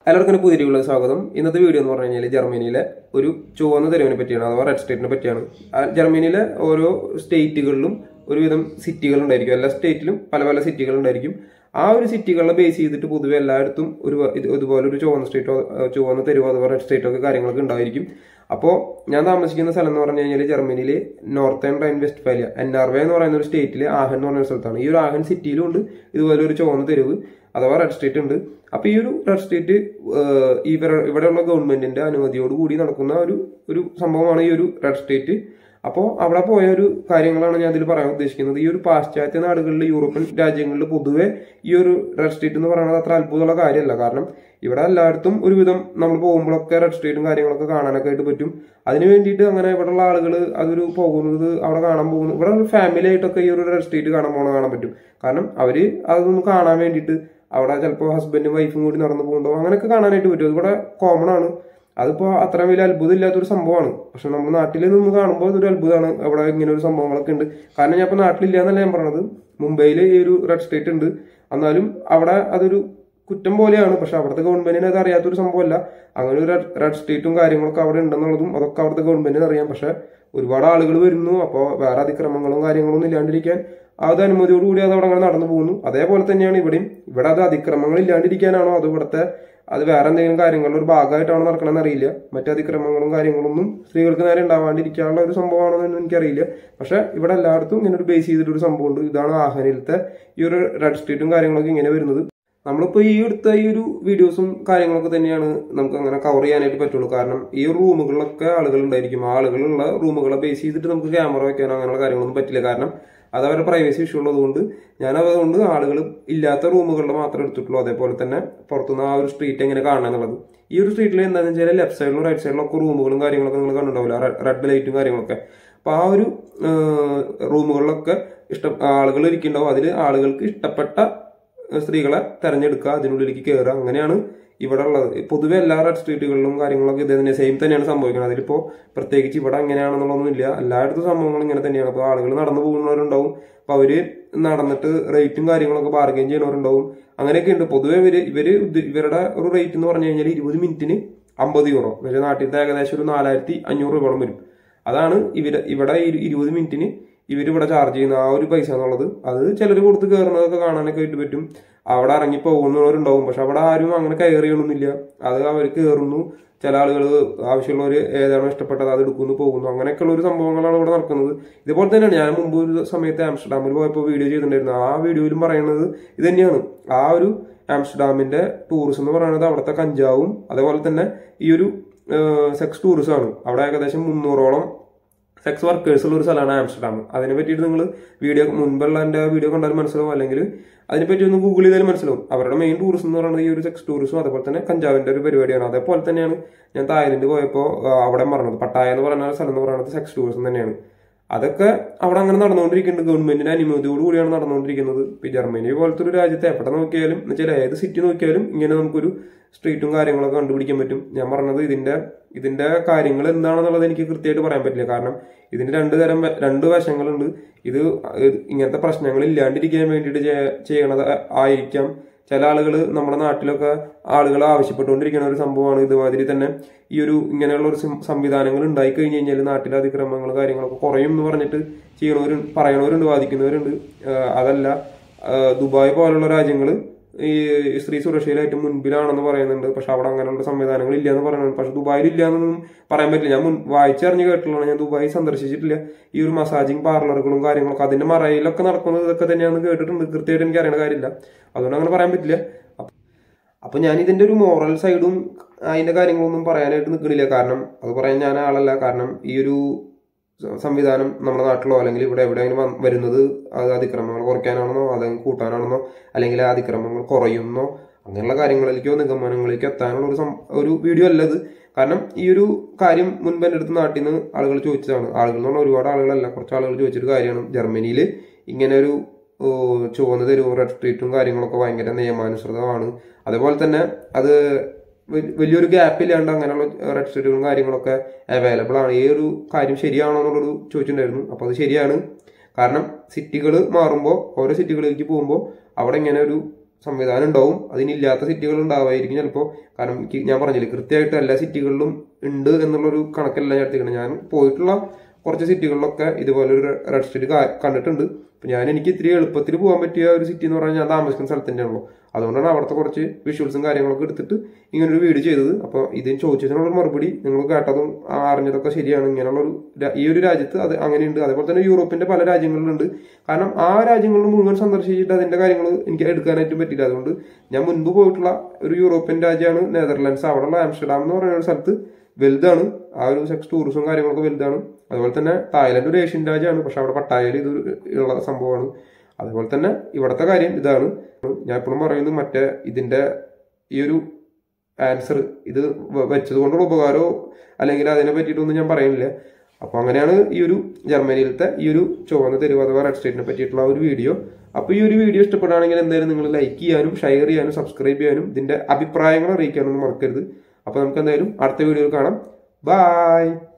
എല്ലാവർക്കും പുതിയ വീഡിയോയിലേക്ക് സ്വാഗതം ഇന്നത്തെ വീഡിയോ എന്ന് പറഞ്ഞു കഴിഞ്ഞാൽ ജർമ്മനിയിലെ ഒരു ചുവന്ന തെരുവിനെ പറ്റിയാണ് അഥവാ റെഡ് സ്റ്റേറ്റിനെ പറ്റിയാണ് ആ ജർമ്മനിയിലെ ഓരോ സ്റ്റേറ്റുകളിലും ഒരുവിധം സിറ്റികൾ ഉണ്ടായിരിക്കും എല്ലാ സ്റ്റേറ്റിലും പല പല സിറ്റികൾ ഉണ്ടായിരിക്കും ആ ഒരു സിറ്റികളെ ബേസ് ചെയ്തിട്ട് പൊതുവെ എല്ലായിടത്തും ഒരു ഇത് ഇതുപോലെ ഒരു ചുവന്ന സ്റ്റേറ്റോ ചുവന്ന തെരുവോ അഥവാ റെഡ് സ്റ്റേറ്റോ ഒക്കെ കാര്യങ്ങളൊക്കെ ഉണ്ടായിരിക്കും അപ്പോൾ ഞാൻ താമസിക്കുന്ന സ്ഥലം എന്ന് പറഞ്ഞു കഴിഞ്ഞാൽ ജർമ്മനിയിൽ northern Rhine Westphalia N R വേ എന്ന് പറയുന്ന ഒരു സ്റ്റേറ്റിൽ ആഹൻ എന്ന് പറയുന്ന ഒരു സ്ഥലത്താണ് ഈ ഒരു ആഹൻ സിറ്റിയിലും ഉണ്ട് ഇതുപോലെ ഒരു ചുവന്ന തെരുവ് അഥവാ റെഡ് സ്റ്റേറ്റ് ഉണ്ട് അപ്പൊ ഈ ഒരു റെഡ് സ്റ്റേറ്റ് ഇവർ ഇവിടെയുള്ള ഗവൺമെന്റിന്റെ അനുമതിയോട് കൂടി നടക്കുന്ന ഒരു ഒരു സംഭവമാണ് ഈ ഒരു റെഡ് സ്റ്റേറ്റ് അപ്പോൾ അവിടെ പോയ ഒരു കാര്യങ്ങളാണ് ഞാൻ ഇതിൽ പറയാൻ ഉദ്ദേശിക്കുന്നത് ഈ ഒരു പാശ്ചാത്യ നാടുകളിൽ യൂറോപ്യൻ രാജ്യങ്ങളിൽ പൊതുവെ ഈ ഒരു റെഡ് സ്റ്റേറ്റ് എന്ന് പറയുന്നത് അത്ര അത്ഭുതമുള്ള കാര്യമല്ല കാരണം ഇവിടെ എല്ലായിടത്തും ഒരുവിധം നമ്മൾ പോകുമ്പോഴൊക്കെ റെഡ് സ്റ്റേറ്റും കാര്യങ്ങളൊക്കെ കാണാനൊക്കെ ആയിട്ട് പറ്റും അതിന് വേണ്ടിയിട്ട് അങ്ങനെ ഇവിടെയുള്ള ആളുകൾ അതൊരു പോകുന്നത് അവിടെ കാണാൻ പോകുന്നു ഇവിടെ ഫാമിലി ആയിട്ടൊക്കെ ഈ ഒരു റെഡ് സ്റ്റേറ്റ് കാണാൻ പോകണ കാണാൻ പറ്റും കാരണം അവര് അതൊന്ന് കാണാൻ വേണ്ടിയിട്ട് അവിടെ ചിലപ്പോൾ ഹസ്ബൻഡും വൈഫും കൂടി നടന്നു പോകുന്നുണ്ടോ അങ്ങനെയൊക്കെ കാണാനായിട്ട് പറ്റും ഇവിടെ കോമൺ ആണ് അതിപ്പോ അത്ര വലിയ അത്ഭുതം ഇല്ലാത്തൊരു സംഭവമാണ് പക്ഷെ നമ്മുടെ നാട്ടിൽ നിന്ന് കാണുമ്പോൾ ഇതൊരു അത്ഭുതമാണ് അവിടെ ഇങ്ങനെ ഒരു സംഭവങ്ങളൊക്കെ ഉണ്ട് കാരണം ഞാൻ ഇപ്പൊ നാട്ടിലില്ല എന്നല്ല ഞാൻ പറഞ്ഞത് മുംബൈയിൽ ഈ ഒരു റെഡ് സ്റ്റേറ്റ് ഉണ്ട് എന്നാലും അവിടെ അതൊരു കുറ്റം പോലെയാണ് പക്ഷെ അവിടുത്തെ ഗവൺമെന്റിന് അത് അറിയാത്തൊരു സംഭവമല്ല അങ്ങനെ ഒരു റെഡ് സ്റ്റേറ്റും കാര്യങ്ങളൊക്കെ അവിടെ ഉണ്ടെന്നുള്ളതും അതൊക്കെ അവിടുത്തെ ഗവൺമെന്റിന് അറിയാം പക്ഷെ ഒരുപാട് ആളുകൾ വരുന്നു അപ്പോൾ വേറെ അതിക്രമങ്ങളും കാര്യങ്ങളൊന്നും ഇല്ലാണ്ടിരിക്കാൻ അത് അനുമതിയോടുകൂടി അത് അവിടെ അങ്ങനെ നടന്നു പോകുന്നു അതേപോലെ തന്നെയാണ് ഇവിടെയും ഇവിടെ അത് അതിക്രമങ്ങൾ ഇല്ലാണ്ടിരിക്കാനാണോ അത് ഇവിടുത്തെ അത് വേറെ എന്തെങ്കിലും കാര്യങ്ങളുടെ ഒരു ഭാഗമായിട്ടാണോ നടക്കണമെന്ന് അറിയില്ല മറ്റു അതിക്രമങ്ങളും കാര്യങ്ങളൊന്നും സ്ത്രീകൾക്ക് നേരെ ഉണ്ടാവാണ്ടിരിക്കാനുള്ള ഒരു സംഭവമാണോ എന്ന് എനിക്കറിയില്ല പക്ഷെ ഇവിടെ എല്ലായിടത്തും ഇങ്ങനെ ഒരു ബേസ് ചെയ്തിട്ടൊരു സംഭവമുണ്ട് ഇതാണ് ആഹ്വാനിലത്തെ ഈ ഒരു റെഡ് സ്റ്റേറ്റും കാര്യങ്ങളൊക്കെ ഇങ്ങനെ വരുന്നത് നമ്മളിപ്പോൾ ഈ എടുത്ത ഈ ഒരു വീഡിയോസും കാര്യങ്ങളൊക്കെ തന്നെയാണ് നമുക്ക് അങ്ങനെ കവർ ചെയ്യാനായിട്ട് പറ്റുള്ളൂ കാരണം ഈ റൂമുകളിലൊക്കെ ആളുകൾ ഉണ്ടായിരിക്കും ആ ആളുകളുള്ള റൂമുകളെ ബേസ് ചെയ്തിട്ട് നമുക്ക് ക്യാമറ വെക്കാനോ അങ്ങനെയുള്ള കാര്യങ്ങളൊന്നും പറ്റില്ല കാരണം അത് അവരുടെ പ്രൈവസി ഇഷ്യൂ ഉള്ളതുകൊണ്ട് ഞാൻ അതുകൊണ്ട് ആളുകൾ ഇല്ലാത്ത റൂമുകളിൽ മാത്രമേ എടുത്തിട്ടുള്ളൂ അതേപോലെ തന്നെ പുറത്തുനിന്ന് ആ ഒരു സ്ട്രീറ്റ് എങ്ങനെ കാണണം എന്നുള്ളത് ഈ ഒരു സ്ട്രീറ്റിൽ എന്താണെന്ന് വെച്ചാൽ ലെഫ്റ്റ് സൈഡിലും റൈറ്റ് സൈഡിലും ഒക്കെ റൂമുകളും കാര്യങ്ങളൊക്കെ നിങ്ങൾ കണ്ടിട്ടുണ്ടാവില്ല റെഡ് ലൈറ്റും കാര്യങ്ങളൊക്കെ അപ്പൊ ആ ഒരു റൂമുകളിലൊക്കെ ഇഷ്ടം ആളുകൾ ഇരിക്കുന്നുണ്ടാവും അതിൽ ആളുകൾക്ക് ഇഷ്ടപ്പെട്ട സ്ത്രീകളെ തെരഞ്ഞെടുക്കുക അതിനുള്ളിലേക്ക് കയറുക അങ്ങനെയാണ് ഇവിടെ ഉള്ളത് പൊതുവെ എല്ലാ റെഡ് സ്ട്രീറ്റുകളിലും കാര്യങ്ങളൊക്കെ ഇത് തന്നെ സെയിം തന്നെയാണ് സംഭവിക്കുന്നത് അതിലിപ്പോ പ്രത്യേകിച്ച് ഇവിടെ എങ്ങനെയാണെന്നുള്ളതൊന്നും ഇല്ല എല്ലായിടത്തും സംഭവങ്ങളും ഇങ്ങനെ തന്നെയാണ് അപ്പോൾ ആളുകൾ നടന്നു പോകുന്നവരുണ്ടാവും അപ്പൊ അവര് നടന്നിട്ട് റേറ്റും കാര്യങ്ങളൊക്കെ ബാർഗെയിൻ ചെയ്യുന്നവരുണ്ടാവും അങ്ങനെയൊക്കെ ഉണ്ട് പൊതുവെ ഇവര് ഇവര് ഇവരുടെ ഒരു റേറ്റ് എന്ന് പറഞ്ഞു കഴിഞ്ഞാൽ ഇരുപത് മിനിറ്റിന് അമ്പത് യൂറോ പക്ഷേ നാട്ടിലത്തെ ഏകദേശം ഒരു നാലായിരത്തി അഞ്ഞൂറ് രൂപയോളം വരും അതാണ് ഇവര് ഇവിടെ ഇരുപത് മിനിറ്റിന് ഇവരിവിടെ ചാർജ് ചെയ്യുന്ന ആ ഒരു പൈസ എന്നുള്ളത് അത് ചിലർ കൊടുത്ത് കയറുന്നതൊക്കെ കാണാനൊക്കെ ആയിട്ട് പറ്റും അവിടെ ഇറങ്ങി പോകുന്നവരുണ്ടാവും പക്ഷെ അവിടെ ആരും അങ്ങനെ കയറിയൊന്നുമില്ല അത് അവർ കയറുന്നു ചില ആളുകൾ ആവശ്യമുള്ളവർ ഏതാണോ ഇഷ്ടപ്പെട്ടത് അത് എടുക്കുന്നു പോകുന്നു അങ്ങനെയൊക്കെയുള്ള ഒരു സംഭവങ്ങളാണ് ഇവിടെ നടക്കുന്നത് ഇതുപോലെ തന്നെയാണ് ഞാൻ മുമ്പ് ഒരു സമയത്ത് ആംസ്റ്റർഡാമിൽ പോയപ്പോൾ വീഡിയോ ചെയ്തിട്ടുണ്ടായിരുന്നു ആ വീഡിയോയിലും പറയുന്നത് ഇത് തന്നെയാണ് ആ ഒരു ആംസ്റ്റർഡാമിന്റെ ടൂറിസം എന്ന് പറയുന്നത് അവിടുത്തെ കഞ്ചാവും അതേപോലെ തന്നെ ഈ ഒരു സെക്സ് ടൂറിസം ആണ് അവിടെ ഏകദേശം മുന്നൂറോളം സെക്സ് വർക്കേഴ്സ് ഉള്ള ഒരു സ്ഥലമാണ് ആംസ്റ്റർഡാം അതിനെ പറ്റിയിട്ട് നിങ്ങൾ വീഡിയോ മുൻപുള്ള എൻ്റെ വീഡിയോ കണ്ടാലും മനസ്സിലാവും അല്ലെങ്കിൽ അതിനെപ്പറ്റി ഒന്ന് ഗൂഗിൾ ചെയ്താലും മനസ്സിലാവും അവരുടെ മെയിൻ ടൂറിസം എന്ന് പറയുന്നത് ഈ ഒരു സെക്സ് ടൂറിസം അതേപോലെ തന്നെ കഞ്ചാവിന്റെ ഒരു പരിപാടിയാണ് അതേപോലെ തന്നെയാണ് ഞാൻ തായ്ലൻഡ് പോയപ്പോൾ അവിടെ പറഞ്ഞത് പട്ടായ എന്ന് പറയുന്ന സ്ഥലം എന്ന് പറയുന്നത് സെക്സ് ടൂറിസം തന്നെയാണ് അതൊക്കെ അവിടെ അങ്ങനെ നടന്നുകൊണ്ടിരിക്കുന്നുണ്ട് ഗവൺമെന്റിന്റെ അനുമതിയോട് കൂടിയാണ് നടന്നുകൊണ്ടിരിക്കുന്നത് ഇപ്പൊ ജർമ്മനി പോലത്തെ ഒരു രാജ്യത്തെ എവിടെ നോക്കിയാലും എന്നുവെച്ചാൽ ഏത് സിറ്റി നോക്കിയാലും ഇങ്ങനെ നമുക്കൊരു സ്ട്രീറ്റും കാര്യങ്ങളൊക്കെ കണ്ടുപിടിക്കാൻ പറ്റും ഞാൻ പറഞ്ഞത് ഇതിന്റെ ഇതിന്റെ കാര്യങ്ങൾ എന്താണെന്നുള്ളത് എനിക്ക് കൃത്യമായിട്ട് പറയാൻ പറ്റില്ല കാരണം ഇതിന് രണ്ട് തരം രണ്ട് വശങ്ങളുണ്ട് ഇത് ഇങ്ങനത്തെ പ്രശ്നങ്ങൾ ഇല്ലാണ്ടിരിക്കാൻ വേണ്ടിയിട്ട് ചെയ്യണത് ആയിരിക്കാം ചില ആളുകൾ നമ്മുടെ നാട്ടിലൊക്കെ ആളുകൾ ആവശ്യപ്പെട്ടുകൊണ്ടിരിക്കുന്ന ഒരു സംഭവമാണ് ഇതുമാതിരി തന്നെ ഈ ഒരു ഇങ്ങനെയുള്ള ഒരു സംവിധാനങ്ങൾ ഉണ്ടായി കഴിഞ്ഞ് കഴിഞ്ഞാൽ നാട്ടിലെ അതിക്രമങ്ങൾ കാര്യങ്ങളൊക്കെ കുറയും എന്ന് പറഞ്ഞിട്ട് ചെയ്യണവരുണ്ട് പറയണവരുണ്ട് വാദിക്കുന്നവരുണ്ട് അതല്ല ദുബായ് പോലുള്ള രാജ്യങ്ങൾ ഈ സ്ത്രീ സുരക്ഷയിലായിട്ട് മുൻപിലാണെന്ന് പറയുന്നുണ്ട് പക്ഷെ അവിടെ അങ്ങനെയുള്ള സംവിധാനങ്ങൾ ഇല്ല എന്ന് പറയുന്നുണ്ട് പക്ഷെ ദുബായിൽ ഇല്ല എന്നൊന്നും പറയാൻ പറ്റില്ല ഞാൻ മുൻ വായിച്ചറിഞ്ഞ് കേട്ടിട്ടുള്ളതാണ് ഞാൻ ദുബായ് സന്ദർശിച്ചിട്ടില്ല ഈ ഒരു മസാജിങ് പാർലറുകളും കാര്യങ്ങളൊക്കെ അതിന്റെ മറയിലൊക്കെ നടക്കുന്നത് ഇതൊക്കെ തന്നെയാണെന്ന് കേട്ടിട്ടുണ്ട് കൃത്യമായിട്ട് എനിക്ക് അറിയണ കാര്യമില്ല അതുകൊണ്ട് അങ്ങനെ പറയാൻ പറ്റില്ല അപ്പൊ ഞാൻ ഇതിന്റെ ഒരു മോറൽ സൈഡും അതിന്റെ കാര്യങ്ങളൊന്നും പറയാനായിട്ട് നിൽക്കണില്ല കാരണം അത് പറയാൻ ഞാൻ ആളല്ല കാരണം ഈ ഒരു സംവിധാനം നമ്മുടെ നാട്ടിലോ അല്ലെങ്കിൽ ഇവിടെ എവിടെയെങ്കിലും വരുന്നത് അത് അതിക്രമങ്ങൾ കുറയ്ക്കാനാണെന്നോ അല്ലെങ്കിൽ കൂട്ടാനാണെന്നോ അല്ലെങ്കിൽ ആ അതിക്രമങ്ങൾ കുറയുന്നോ അങ്ങനെയുള്ള കാര്യങ്ങളിലേക്കോ നിഗമനങ്ങളിലേക്കോ എത്താനുള്ള ഒരു ഒരു വീഡിയോ അല്ല ഇത് കാരണം ഈ ഒരു കാര്യം മുൻപ് എൻ്റെ അടുത്ത് നാട്ടിൽ നിന്ന് ആളുകൾ ചോദിച്ചതാണ് ആളുകൾ എന്ന് പറഞ്ഞാൽ ഒരുപാട് ആളുകളല്ല കുറച്ച് ആളുകൾ ചോദിച്ചൊരു കാര്യമാണ് ജർമ്മനിയിൽ ഇങ്ങനെ ഒരു ചുവന്ന തെരുവ് റെഡ് സ്ട്രീറ്റും കാര്യങ്ങളൊക്കെ ഭയങ്കര നിയമാനുസൃതമാണ് അതേപോലെ തന്നെ അത് വലിയൊരു ഗ്യാപ്പ് ഇല്ലാണ്ട് അങ്ങനെയുള്ള റെഡ് സ്ട്രീറ്റുകളും കാര്യങ്ങളൊക്കെ അവൈലബിൾ ആണ് ഈ ഒരു കാര്യം ശരിയാണോ എന്നുള്ളൊരു ചോദിച്ചിട്ടുണ്ടായിരുന്നു അപ്പോൾ അത് ശരിയാണ് കാരണം സിറ്റികൾ മാറുമ്പോൾ ഓരോ സിറ്റികളിലേക്ക് പോകുമ്പോൾ അവിടെ ഇങ്ങനെ ഒരു സംവിധാനം ഉണ്ടാവും അതിനില്ലാത്ത സിറ്റികൾ ഉണ്ടാവുമായിരിക്കും ചിലപ്പോൾ കാരണം എനിക്ക് ഞാൻ പറഞ്ഞില്ലേ കൃത്യമായിട്ട് എല്ലാ സിറ്റികളിലും ഉണ്ട് എന്നുള്ളൊരു കണക്കല്ല ഞാൻ എടുത്തിരിക്കുന്നത് ഞാൻ പോയിട്ടുള്ള കുറച്ച് സിറ്റികളിലൊക്കെ ഇതുപോലെ ഒരു റെഡ് സ്ട്രീറ്റ് കണ്ടിട്ടുണ്ട് അപ്പൊ ഞാൻ എനിക്ക് ഇത്തിരി എളുപ്പത്തിൽ പോകാൻ പറ്റിയ ഒരു സിറ്റി എന്ന് പറഞ്ഞാൽ ഞാൻ താമസിക്കുന്ന സ്ഥലത്ത് തന്നെയാണല്ലോ അതുകൊണ്ടാണ് അവിടുത്തെ കുറച്ച് വിഷ്വൽസും കാര്യങ്ങളൊക്കെ എടുത്തിട്ട് ഇങ്ങനെ ഒരു വീഡിയോ ചെയ്തത് അപ്പോൾ ഇതിന് ചോദിച്ചതിനുള്ള മറുപടി നിങ്ങൾ കേട്ടതും ആ അറിഞ്ഞതൊക്കെ ശരിയാണ് ഇങ്ങനെയുള്ള ഒരു രാ- ഈ ഒരു രാജ്യത്ത് അത് അങ്ങനെയുണ്ട് അതേപോലെ തന്നെ യൂറോപ്പിന്റെ പല രാജ്യങ്ങളിലുണ്ട് കാരണം ആ രാജ്യങ്ങളിൽ മുഴുവൻ സന്ദർശിച്ചിട്ട് അതിന്റെ കാര്യങ്ങൾ എനിക്ക് എടുക്കാനായിട്ട് പറ്റില്ല അതുകൊണ്ട് ഞാൻ മുൻപ് പോയിട്ടുള്ള ഒരു യൂറോപ്യൻ രാജ്യമാണ് നെതർലാൻഡ്സ് അവിടെയുള്ള ആംസ്റ്റർഡാം എന്ന് പറയുന്ന ഒരു സ്ഥലത്ത് വലുതാണ് ആ ഒരു സെക്സ് ടൂറിസം കാര്യങ്ങളൊക്കെ വലുതാണ് അതുപോലെ തന്നെ തായ്ലൻഡ് ഒരു ഏഷ്യൻ രാജ്യമാണ് പക്ഷെ അവിടെ പട്ടായയിൽ ഇത് ഉള്ള സംഭവമാണ് അതുപോലെ തന്നെ ഇവിടുത്തെ കാര്യം ഇതാണ് ഞാൻ എപ്പോഴും പറയുന്നത് മറ്റേ ഇതിന്റെ ഈ ഒരു ആൻസർ ഇത് വ- വെച്ചത് കൊണ്ടുള്ള ഉപകാരമോ അല്ലെങ്കിൽ അതിനെ പറ്റിയിട്ടൊന്നും ഞാൻ പറയുന്നില്ല അപ്പോൾ അങ്ങനെയാണ് ഈ ഒരു ജർമ്മനിയിലത്തെ ഈ ഒരു ചുവന്ന തെരുവ് അഥവാ റെഡ് സ്റ്റേറ്റിനെ പറ്റിയിട്ടുള്ള ആ ഒരു വീഡിയോ അപ്പോൾ ഈ ഒരു വീഡിയോ ഇഷ്ടപ്പെടുകയാണെങ്കിൽ എന്തായാലും നിങ്ങൾ ലൈക്ക് ചെയ്യാനും ഷെയർ ചെയ്യാനും സബ്സ്ക്രൈബ് ചെയ്യാനും ഇതിന്റെ അഭിപ്രായങ്ങൾ അറിയിക്കാനൊന്നും മറക്കരുത് അപ്പോൾ നമുക്ക് എന്തായാലും അടുത്ത വീഡിയോയിൽ കാണാം ബായ്